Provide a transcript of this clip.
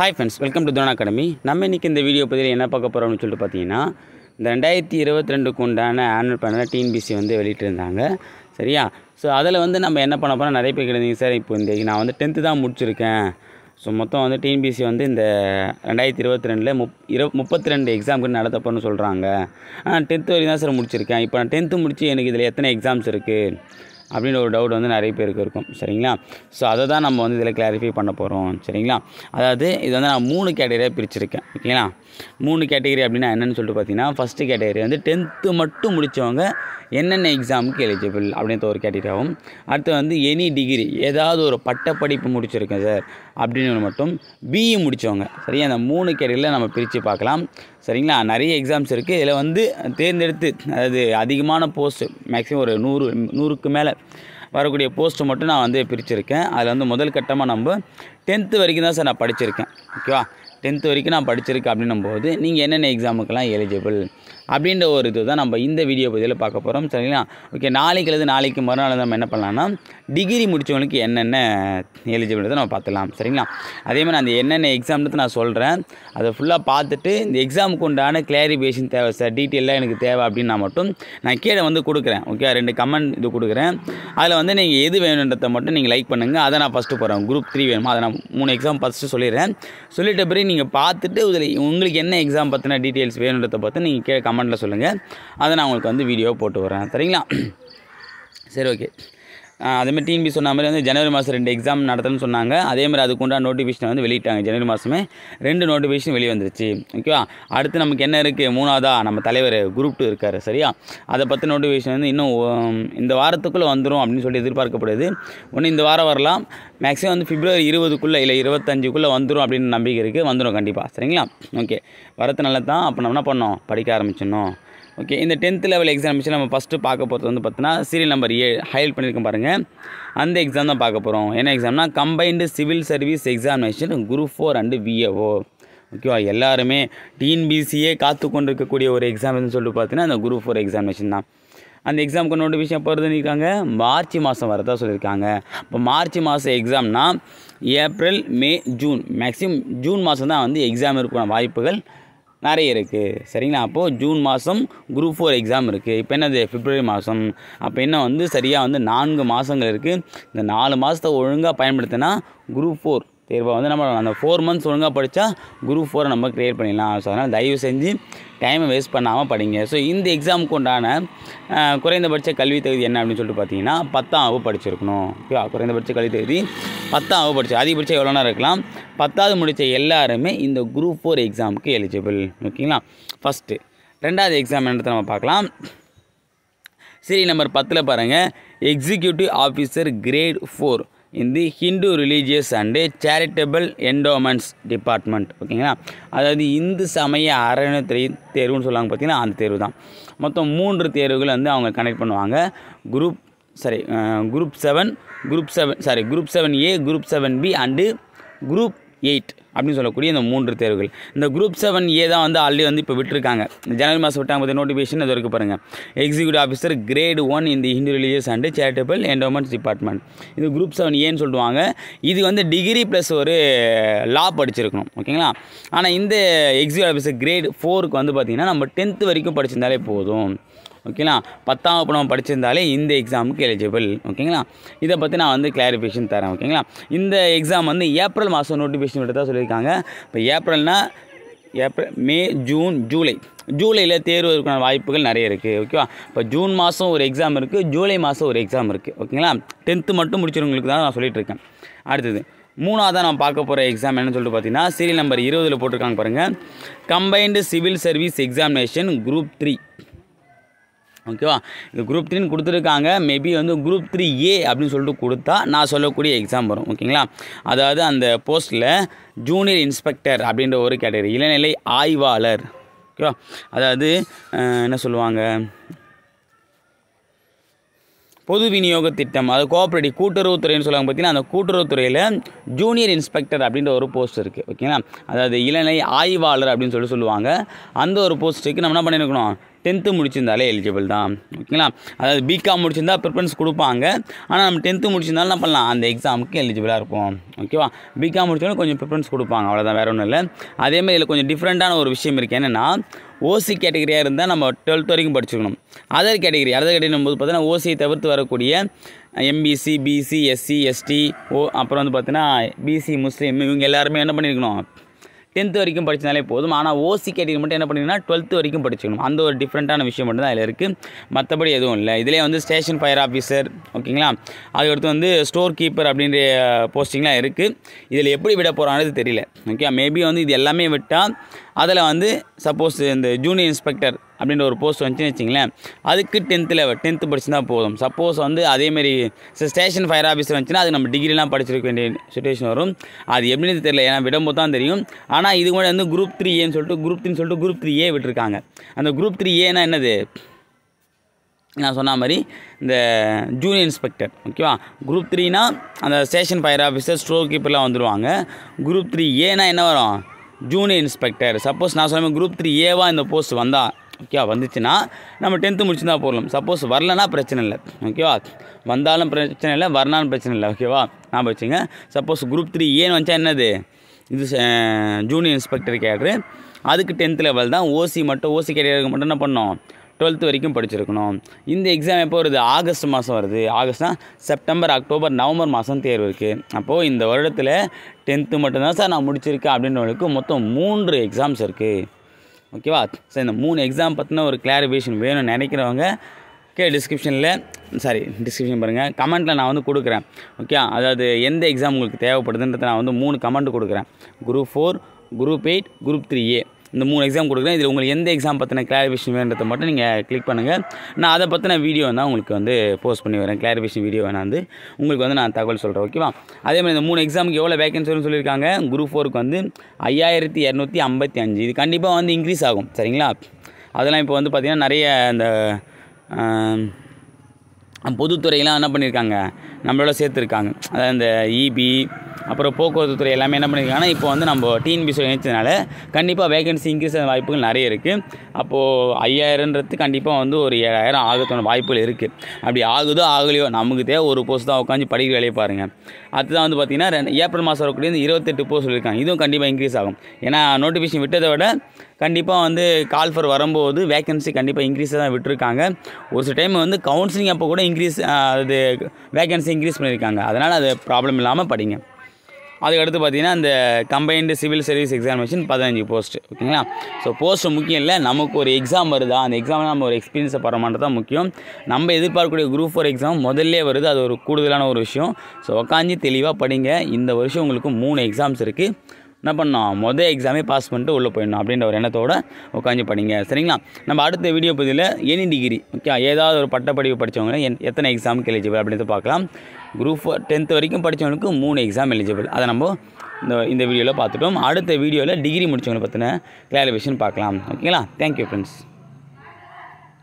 hi friends welcome to Drona academy நம்ம இன்றைக்கி இந்த வீடியோ பதிவில் என்ன பார்க்க போகிறோம்னு சொல்லிட்டு பார்த்தீங்கன்னா இந்த ரெண்டாயிரத்தி இருபத்தி ரெண்டுக்கு உண்டான ஆனுவல் பிளானில் டிஎன்பிசி வந்து வெளியிட்டிருந்தாங்க சரியா ஸோ அதில் வந்து நம்ம என்ன பண்ண போகிறோம் நிறைய பேர் கிடையாது சார் இப்போ இந்த நான் வந்து டென்த்து தான் முடிச்சிருக்கேன் ஸோ மொத்தம் வந்து டிஎன்பிசி வந்து இந்த ரெண்டாயிரத்தி இருபத்தி ரெண்டில் முப் இரு முப்பத்தி ரெண்டு எக்ஸாமுக்கு நடத்தப்போன்னு சொல்கிறாங்க ஆனால் டென்த்து வரைக்கும் தான் சார் முடிச்சிருக்கேன் இப்போ நான் டென்த்து முடிச்சு எனக்கு இதில் எத்தனை எக்ஸாம்ஸ் இருக்குது அப்படின்னு ஒரு டவுட் வந்து நிறைய பேருக்கு இருக்கும் சரிங்களா ஸோ அதை தான் நம்ம வந்து இதில் கிளாரிஃபை பண்ண போகிறோம் சரிங்களா அதாவது இது வந்து நான் மூணு கேட்டகரியாக பிரிச்சிருக்கேன் ஓகேங்களா மூணு கேட்டகரி அப்படின்னா என்னென்னு சொல்லிட்டு பார்த்தீங்கன்னா ஃபஸ்ட்டு கேட்டகரி வந்து டென்த்து மட்டும் முடித்தவங்க என்னென்ன எக்ஸாமுக்கு எலிஜிபிள் அப்படின்ற ஒரு கேட்டகரியாகவும் அடுத்து வந்து எனி டிகிரி ஏதாவது ஒரு பட்டப்படிப்பு முடிச்சிருக்கேன் சார் அப்படின்னு மட்டும் பிஇ முடித்தவங்க சரியா அந்த மூணு கேட்டகரியில் நம்ம பிரித்து பார்க்கலாம் சரிங்களா நிறைய எக்ஸாம்ஸ் இருக்குது இதில் வந்து தேர்ந்தெடுத்து அதாவது அதிகமான போஸ்ட் மேக்ஸிமம் ஒரு நூறு நூறுக்கு மேலே வரக்கூடிய போஸ்ட்டு மட்டும் நான் வந்து பிரிச்சிருக்கேன் அதில் வந்து முதல் கட்டமாக நம்ம டென்த்து வரைக்கும் தான் சார் நான் படிச்சிருக்கேன் ஓகேவா டென்த்து வரைக்கும் நான் படிச்சிருக்கேன் அப்படின்னும் போது நீங்கள் என்னென்ன எக்ஸாமுக்கெல்லாம் எலிஜிபிள் அப்படின்ற ஒரு இது தான் நம்ம இந்த வீடியோ பதிவில் பார்க்க போகிறோம் சரிங்களா ஓகே நாளைக்கு அல்லது நாளைக்கு மறுநாள் நம்ம என்ன பண்ணலாம்னா டிகிரி முடித்தவங்களுக்கு என்னென்ன எலிஜிபிலிட்டி நம்ம பார்த்துலாம் சரிங்களா அதே மாதிரி அந்த என்னென்ன எக்ஸாம்ன்றது நான் சொல்கிறேன் அதை ஃபுல்லாக பார்த்துட்டு இந்த எக்ஸாமுக்கு உண்டான கிளாரிஃபிகேஷன் தேவை சார் டீட்டெயிலாக எனக்கு தேவை அப்படின்னா மட்டும் நான் கீழே வந்து கொடுக்குறேன் ஓகே ரெண்டு கமெண்ட் இது கொடுக்குறேன் அதில் வந்து நீங்கள் எது வேணுன்றதை மட்டும் நீங்கள் லைக் பண்ணுங்கள் அதை நான் ஃபஸ்ட்டு போகிறேன் குரூப் த்ரீ வேணுமா அதை நான் மூணு எக்ஸாம் ஃபஸ்ட்டு சொல்லிடுறேன் சொல்லிட்ட பிறகு நீங்கள் பார்த்துட்டு இதில் உங்களுக்கு என்ன எக்ஸாம் பற்றின டீட்டெயில்ஸ் வேணுன்றதை பார்த்து நீங்கள் கீழே கமெண்ட்டில் சொல்லுங்கள் அதை நான் உங்களுக்கு வந்து வீடியோ போட்டு வரேன் சரிங்களா சரி ஓகே அதேமாதிரி டிஎன்பி சொன்ன மாதிரி வந்து ஜனவரி மாதம் ரெண்டு எக்ஸாம் நடத்தணும்னு சொன்னாங்க அதே மாதிரி அதுக்குண்டான நோட்டிஃபிகேஷன் வந்து வெளியிட்டாங்க ஜனவரி மாதமே ரெண்டு நோட்டிஃபிகேஷன் வெளியே வந்துருச்சு ஓகேவா அடுத்து நமக்கு என்ன இருக்குது மூணாவதா நம்ம தலைவர் குரூப் டூ இருக்கார் சரியா அதை பற்றி நோட்டிஃபிகேஷன் வந்து இன்னும் உம், இந்த வாரத்துக்குள்ளே வந்துடும் அப்படின்னு சொல்லி எதிர்பார்க்கப்படுது ஒன்று இந்த வாரம் வரலாம் மேக்ஸிமம் வந்து பிப்ரவரி இருபதுக்குள்ளே இல்லை இருபத்தஞ்சுக்குள்ளே வந்துடும் அப்படின்னு நம்பிக்கை இருக்குது வந்துடும் கண்டிப்பாக சரிங்களா ஓகே வரது நல்லது தான் அப்போ நம்ம என்ன பண்ணோம் படிக்க ஆரம்பிச்சிடணும் ஓகே இந்த டென்த் லெவல் எக்ஸாமினேஷன் நம்ம ஃபஸ்ட்டு பார்க்க போகிறது வந்து பார்த்தீங்கன்னா சீரியல் நம்பர் ஏ ஹைலைட் பண்ணியிருக்கேன் பாருங்கள் அந்த எக்ஸாம் தான் பார்க்க போகிறோம் என்ன எக்ஸாம்னா combined civil service examination group four and VAO ஓகேவா எல்லாருமே டிஎன்பிசியே காத்து கொண்டிருக்கக்கூடிய ஒரு எக்ஸாம்னு சொல்லிட்டு பார்த்தீங்கன்னா அந்த குரூப் ஃபோர் எக்ஸாமினேஷன் தான் அந்த எக்ஸாமுக்கு நோட்டிஃபிகேஷன் எப்போ வருதுன்னு இருக்காங்க மார்ச் மாதம் வரதா சொல்லியிருக்காங்க இப்போ மார்ச் மாதம் எக்ஸாம்னா April May June maximum June மாதம் தான் வந்து எக்ஸாம் இருக்கிற வாய்ப்புகள் நிறைய இருக்குது சரிங்களா அப்போது ஜூன் மாதம் குரூப் ஃபோர் எக்ஸாம் இருக்குது இப்போ என்னது பிப்ரவரி மாதம் அப்போ என்ன வந்து சரியாக வந்து நான்கு மாதங்கள் இருக்குது இந்த நாலு மாதத்தை ஒழுங்காக பயன்படுத்தினா குரூப் ஃபோர் தேர்வை வந்து நம்ம அந்த ஃபோர் மந்த்ஸ் ஒழுங்காக படித்தா குரூப் ஃபோரை நம்ம க்ரியேட் பண்ணிடலாம் ஸோ அதனால் தயவு செஞ்சு டைமை வேஸ்ட் பண்ணாமல் படிங்க ஸோ இந்த எக்ஸாமுக்கு உண்டான அஹ், குறைந்தபட்ச கல்வி தகுதி என்ன அப்படின்னு சொல்லிட்டு பார்த்தீங்கன்னா பத்தாம் வகுப்பு படிச்சிருக்கணும் ஓகேவா குறைந்தபட்ச கல்வி தகுதி பத்தாம் வகுப்பு படிச்சு அதிகபட்சம் எவ்வளோ நேரம் இருக்கலாம் பத்தாவது முடித்த எல்லாருமே இந்த குரூப் ஃபோர் எக்ஸாமுக்கு எலிஜிபிள் ஓகேங்களா ஃபஸ்ட்டு ரெண்டாவது எக்ஸாம் என்னத்தை நம்ம பார்க்கலாம் சரி நம்பர் பத்தில் பாருங்கள் எக்ஸிக்யூட்டிவ் ஆஃபீஸர் கிரேட் ஃபோர் இந்த Hindu religious and charitable endowments department ஓகேங்களா அதாவது இந்து சமய அறநிலையத்துறை தேர்வுன்னு சொல்லுவாங்க பார்த்தீங்கன்னா அந்த தேர்வு தான் மொத்தம் மூன்று தேர்வுகள் வந்து அவங்க கனெக்ட் பண்ணுவாங்க group sorry group seven group seven sorry group seven A group seven B and group eight அப்படின்னு சொல்லக்கூடிய இந்த மூன்று தேர்வுகள் இந்த குரூப் செவன் ஏ தான் வந்து ஆல்ரெடி வந்து இப்போ விட்டுருக்காங்க இந்த ஜனவரி மாதம் விட்டாங்க பற்றி நோட்டிஃபிகேஷன் அது வரைக்கும் பாருங்கள் எக்ஸிக்யூட்டிவ் ஆஃபீஸர் கிரேட் ஒன் இந்த Hindu religious and charitable endowments department இது குரூப் செவன் ஏன்னு சொல்லுவாங்க இது வந்து டிகிரி ப்ளஸ் ஒரு லா படிச்சிருக்கணும் ஓகேங்களா ஆனால் இந்த எக்ஸிக்யூட்டிவ் ஆஃபீஸர் கிரேட் ஃபோருக்கு வந்து பார்த்திங்கன்னா நம்ம டென்த்து வரைக்கும் படிச்சிருந்தாலே போதும் ஓகேங்களா பத்தாம் வகுப்பு நம்ம படிச்சிருந்தாலே இந்த எக்ஸாமுக்கு எலிஜிபிள் ஓகேங்களா இதை பற்றி நான் வந்து கிளாரிஃபிகேஷன் தரேன் ஓகேங்களா இந்த எக்ஸாம் வந்து ஏப்ரல் மாதம் நோட்டிஃபிகேஷன் விட்டு தான் சொல்லியிருக்காங்க இப்போ ஏப்ரல்னா ஏப்ரல் மே ஜூன் ஜூலை ஜூலையில் தேர்வு இருக்கான வாய்ப்புகள் நிறைய இருக்குது ஓகேவா இப்போ ஜூன் மாதம் ஒரு எக்ஸாம் இருக்குது ஜூலை மாதம் ஒரு எக்ஸாம் இருக்குது ஓகேங்களா டென்த்து மட்டும் முடிச்சவங்களுக்கு தான் நான் சொல்லிட்டு இருக்கேன் அடுத்தது மூணாவதாக நான் பார்க்க போகிற எக்ஸாம் என்னன்னு சொல்லிட்டு பார்த்தீங்கன்னா சீரியல் நம்பர் இருபதில் போட்டிருக்காங்க பாருங்கள் combined civil service examination group three ஓகேவா இது குரூப் த்ரீன்னு கொடுத்துருக்காங்க மேபி வந்து குரூப் த்ரீ ஏ அப்படின்னு சொல்லிட்டு கொடுத்தா நான் சொல்லக்கூடிய எக்ஸாம் வரும் ஓகேங்களா அதாவது அந்த போஸ்ட்டில் ஜூனியர் இன்ஸ்பெக்டர் அப்படின்ற ஒரு கேட்டகரி இளநிலை ஆய்வாளர் ஓகேவா அதாவது அஹ், என்ன சொல்லுவாங்க பொது விநியோக திட்டம் அது கோஆப்ரேட்டிவ் கூட்டுறவுத்துறைன்னு சொல்லுவாங்க பார்த்தீங்கன்னா அந்த கூட்டுறவுத்துறையில் ஜூனியர் இன்ஸ்பெக்டர் அப்படின்ற ஒரு போஸ்ட் இருக்குது ஓகேங்களா அதாவது இளநிலை ஆய்வாளர் அப்படின்னு சொல்லி சொல்லுவாங்க அந்த ஒரு போஸ்ட்டுக்கு நம்ம என்ன பண்ணியிருக்கணும் டென்த்து முடிச்சிருந்தாலே எலிஜிபிள் தான் ஓகேங்களா அதாவது பிகாம் முடிச்சிருந்தா ப்ரிஃபரன்ஸ் கொடுப்பாங்க ஆனால் நம்ம டென்த்து முடிச்சிருந்தாலும் என்ன பண்ணலாம் அந்த எக்ஸாமுக்கு எலிஜிபிளாக இருப்போம் ஓகேவா பிகாம் முடிச்சாலும் கொஞ்சம் ப்ரிஃபரன்ஸ் கொடுப்பாங்க அவ்வளோதான் வேறு ஒன்றும் இல்லை அதேமாதிரி இதில் கொஞ்சம் டிஃப்ரெண்ட்டான ஒரு விஷயம் இருக்குது என்னென்னா ஓசி கேட்டகரியாக இருந்தால் நம்ம டுவெல்த் வரைக்கும் படிச்சிருக்கணும் அதர் கேட்டகரி அதர் கேட்டகரி போது பார்த்தீங்கன்னா ஓசியை தவிர்த்து வரக்கூடிய எம்பிசி பிசி எஸ்சி எஸ்டி ஓ அப்புறம் வந்து பார்த்தீங்கன்னா பிசி முஸ்லீம் இவங்க எல்லாருமே என்ன பண்ணியிருக்கணும் டென்த்து வரைக்கும் படிச்சிருந்தாலே போதும் ஆனால் ஓசி கேட்டகரி மட்டும் என்ன பண்ணிங்கன்னா டுவெல்த்து வரைக்கும் படிச்சுக்கணும் அந்த ஒரு டிஃப்ரெண்ட்டான விஷயம் மட்டும் தான் இதில் இருக்குது மற்றபடி எதுவும் இல்லை இதிலே வந்து ஸ்டேஷன் ஃபயர் ஆஃபீஸர் ஓகேங்களா அதுக்கடுத்து வந்து ஸ்டோர் கீப்பர் அப்படின்ற போஸ்டிங்லாம் இருக்குது இதில் எப்படி விட போகிறாங்கிறது தெரியல ஓகே மேபி வந்து இது எல்லாமே விட்டால் அதில் வந்து சப்போஸ் இந்த ஜூனியர் இன்ஸ்பெக்டர் அப்படின்ற ஒரு போஸ்ட் வந்துச்சுன்னு வச்சிங்களேன் அதுக்கு டென்த்து லெவல் டென்த்து படிச்சுனா போதும் சப்போஸ் வந்து அதேமாரி ஸ்டேஷன் ஃபயர் ஆஃபீஸர் வந்துச்சுன்னா அது நம்ம டிகிரிலாம் படிச்சிருக்க வேண்டிய சுச்சுவேஷன் வரும் அது எப்படின்னு தெரியல ஏன்னா விடும்போது தான் தெரியும் ஆனால் இது கூட வந்து குரூப் த்ரீ ஏன்னு சொல்லிட்டு குரூப் த்ரீன்னு சொல்லிட்டு குரூப் த்ரீ ஏ விட்டுருக்காங்க அந்த குரூப் த்ரீ ஏன்னா என்னது நான் சொன்ன மாதிரி இந்த ஜூனியர் இன்ஸ்பெக்டர் ஓகேவா குரூப் த்ரீனா அந்த ஸ்டேஷன் ஃபயர் ஆஃபீஸர் ஸ்டோர் கீப்பர்லாம் வந்துடுவாங்க குரூப் த்ரீ ஏனா என்ன வரும் ஜூனியர் இன்ஸ்பெக்டர் சப்போஸ் நான் சொன்ன மாதிரி குரூப் த்ரீ ஏவா இந்த போஸ்ட் வந்தா ஓகேவா வந்துச்சுன்னா நம்ம டென்த்து முடிச்சுருந்தா போடலாம் சப்போஸ் வரலனா பிரச்சனை இல்லை ஓகேவா வந்தாலும் பிரச்சனை இல்லை வரனாலும் பிரச்சனை இல்லை ஓகேவா நான் வச்சுங்க சப்போஸ் குரூப் த்ரீ ஏன்னு வந்துச்சா என்னது இது ஜூனியர் இன்ஸ்பெக்டர் கேட்ரு அதுக்கு டென்த் லெவல் தான் ஓசி மட்டும் ஓசி கேட்டகருக்கு மட்டும் என்ன பண்ணோம் டுவெல்த்து வரைக்கும் படிச்சிருக்கணும் இந்த எக்ஸாம் எப்போ வருது ஆகஸ்ட் மாதம் வருது ஆகஸ்ட்னா செப்டம்பர் அக்டோபர் நவம்பர் மாதம் தேர்வு இருக்குது அப்போது இந்த வருடத்தில் டென்த்து மட்டும்தான் சார் நான் முடிச்சிருக்கேன் அப்படின்றவங்களுக்கு மொத்தம் மூன்று எக்ஸாம்ஸ் இருக்குது ஓகேவா சார் இந்த மூணு எக்ஸாம் பற்றின ஒரு கிளாரிஃபிகேஷன் வேணும்னு நினைக்கிறவங்க கே டிஸ்கிரிப்ஷனில் சாரி டிஸ்கிரிப்ஷன் பாருங்கள் கமெண்ட்டில் நான் வந்து கொடுக்குறேன் ஓகே அதாவது எந்த எக்ஸாம் உங்களுக்கு தேவைப்படுதுன்றதை நான் வந்து மூணு கமெண்ட் கொடுக்குறேன் group four group eight group three A இந்த மூணு எக்ஸாம் கொடுக்குறேன் இதில் உங்களுக்கு எந்த எக்ஸாம் பற்றின கிளாரிஃபிகேஷன் வேணுன்றதை மட்டும் நீங்கள் கிளிக் பண்ணுங்கள் நான் அதை பற்றின வீடியோ தான் உங்களுக்கு வந்து போஸ்ட் பண்ணி வரேன் கிளாரிஃபிகேஷன் வீடியோ வேணா வந்து உங்களுக்கு வந்து நான் தகவல் சொல்கிறேன் ஓகேவா அதே மாதிரி இந்த மூணு எக்ஸாமுக்கு எவ்வளோ வேகன்சின்னு சொல்லியிருக்காங்க குரூப் ஃபோருக்கு வந்து ஐயாயிரத்தி இரநூத்தி ஐம்பத்தி அஞ்சு இது கண்டிப்பாக வந்து இன்க்ரீஸ் ஆகும் சரிங்களா அதெல்லாம் இப்போ வந்து பார்த்திங்கன்னா நிறைய இந்த பொதுத்துறையெல்லாம் என்ன பண்ணியிருக்காங்க நம்மளோட சேர்த்துருக்காங்க அதாவது இந்த இபி அப்புறம் போக்குவரத்து துறை எல்லாமே என்ன பண்ணியிருக்காங்கன்னா இப்போ வந்து நம்ம டிஎன்பிசி இணைச்சதுனால கண்டிப்பாக வேகன்சி இன்க்ரீஸ் ஆக வாய்ப்புகள் நிறைய இருக்குது அப்போது ஐயாயிரன்றது கண்டிப்பாக வந்து ஒரு ஏழாயிரம் ஆகத்தோட வாய்ப்புகள் இருக்குது அப்படி ஆகுதோ ஆகலையோ நமக்கு தேவை ஒரு போஸ்ட் தான் உட்காந்து படிக்கிற வேலையை பாருங்கள் அதுதான் வந்து பார்த்திங்கன்னா ரெண்டு ஏப்ரல் மாதம் வரக்கூடிய இந்த இருபத்தெட்டு போஸ்ட் சொல்லியிருக்காங்க இதுவும் கண்டிப்பாக இன்க்ரீஸ் ஆகும் ஏன்னா நோட்டிஃபிகேஷன் விட்டதை விட கண்டிப்பாக வந்து கால் ஃபர் வரும்போது வேகன்சி கண்டிப்பாக இன்க்ரீஸ் தான் விட்டுருக்காங்க ஒரு சில டைம் வந்து கவுன்சிலிங் அப்போ கூட இன்க்ரீஸ் அது வேகன்சி இன்க்ரீஸ் பண்ணியிருக்காங்க அதனால் அது ப்ராப்ளம் இல்லாமல் படிங்க அதுக்கடுத்து பார்த்தீங்கன்னா இந்த கம்பைன்டு சிவில் சர்வீஸ் எக்ஸாமினேஷன் பதினஞ்சு போஸ்ட் ஓகேங்களா ஸோ போஸ்ட் முக்கியம் இல்லை நமக்கு ஒரு எக்ஸாம் வருதா அந்த எக்ஸாமில் நம்ம ஒரு எக்ஸ்பீரியன்ஸை பரமானது தான் முக்கியம் நம்ம எதிர்பார்க்கக்கூடிய குரூப் ஃபோர் எக்ஸாம் முதல்ல வருது அது ஒரு கூடுதலான ஒரு விஷயம் ஸோ உக்காஞ்சி தெளிவாக படிங்க இந்த வருஷம் உங்களுக்கு மூணு எக்ஸாம்ஸ் இருக்குது என்ன பண்ணோம் மொதல் எக்ஸாமே பாஸ் பண்ணிட்டு உள்ளே போயிடணும் அப்படின்ற ஒரு எண்ணத்தோட உட்காந்து படிங்க சரிங்களா நம்ம அடுத்த வீடியோ பதிவில் எனி டிகிரி ஓகே ஏதாவது ஒரு பட்டப்படிப்பு படித்தவங்க என் எத்தனை எக்ஸாமுக்கு எலிஜிபிள் அப்படின்றத பார்க்கலாம் குரூப் டென்த்து வரைக்கும் படித்தவங்களுக்கு மூணு எக்ஸாம் எலிஜிபிள் அதை நம்ம இந்த இந்த வீடியோவில் பார்த்துட்டோம் அடுத்த வீடியோவில் டிகிரி முடித்தவங்களை பற்றின கிளாரிஃபிகேஷன் பார்க்கலாம் ஓகேங்களா தேங்க்யூ ஃப்ரெண்ட்ஸ்